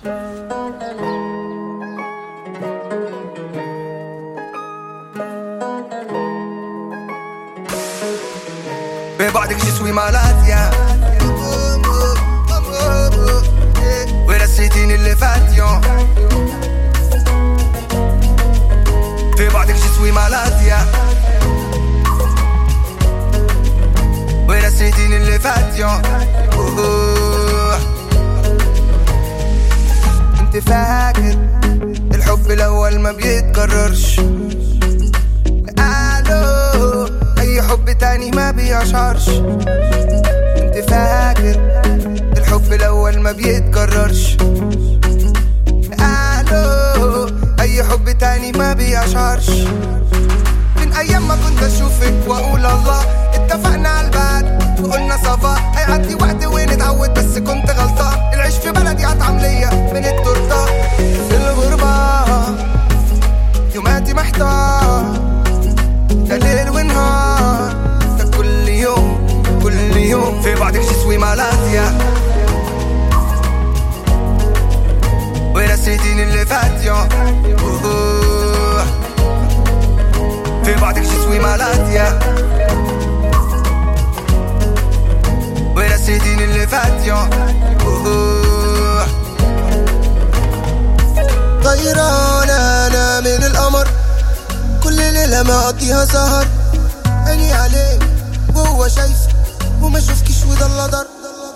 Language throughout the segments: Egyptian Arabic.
ببعدك je suis malade yeah. ورسيتيني اللي فات يوم في بعدك je suis malade yeah. ورسيتيني اللي فات يوم انت فاكر الحب الاول ما بيتكررش الو اي حب تاني ما بيشعرش انت فاكر الحب الاول ما بيتكررش الو اي حب تاني ما بيشعرش من ايام ما كنت اشوفك واقول الله اتفقنا على البعد وقلنا صفا هيعدي وقت ونتعود بس كنت غلطان العيش في بلدي اطعم ليا من التورته في الغربه يوماتي محتار ده ليل ونهار ده كل يوم كل يوم في بعدك je suis malade يا ونسيتيني اللي فات يوم أوه. في بعدك je suis malade يا ونسيتيني اللي فات يوم أوه. طيران انا من القمر كل ليلة ما اقضيها سهر عيني عليه وهو شايف وما شوفكش وده اللدر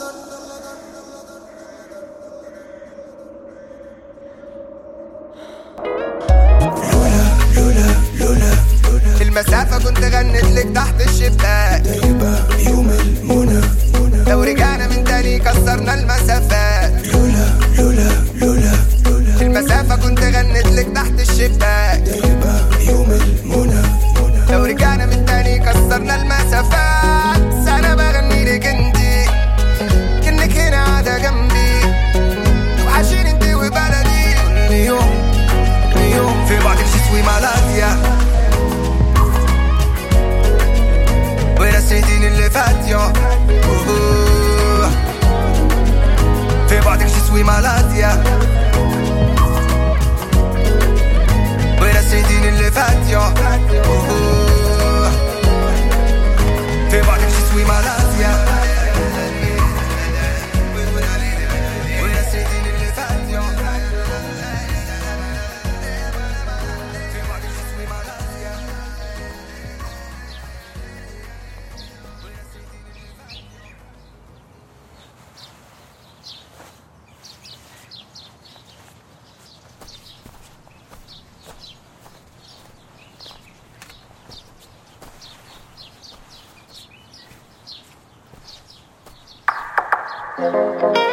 المسافة كنت غنت لك تحت الشباك يبقى يوم المنى لو رجعنا من تاني كسرنا المسافات لولا لولا لولا لولا المسافة كنت غنت لك تحت الشباك يبقى يوم المنى لو رجعنا من تاني كسرنا المسافات سنة بغني لك انتي كأنك هنا قاعدة جنبي وحشين انتي وبلدي كل يوم كل يوم في بعدك je suis malade يا ونسيتيني اللي فات يوم أوه. في بعدك je suis malade يا ونسيتيني اللي فات يوم أوه. في بعدك je suis malade يا ونسيتيني اللي فات يوم في بعدك je suis malade يا Thank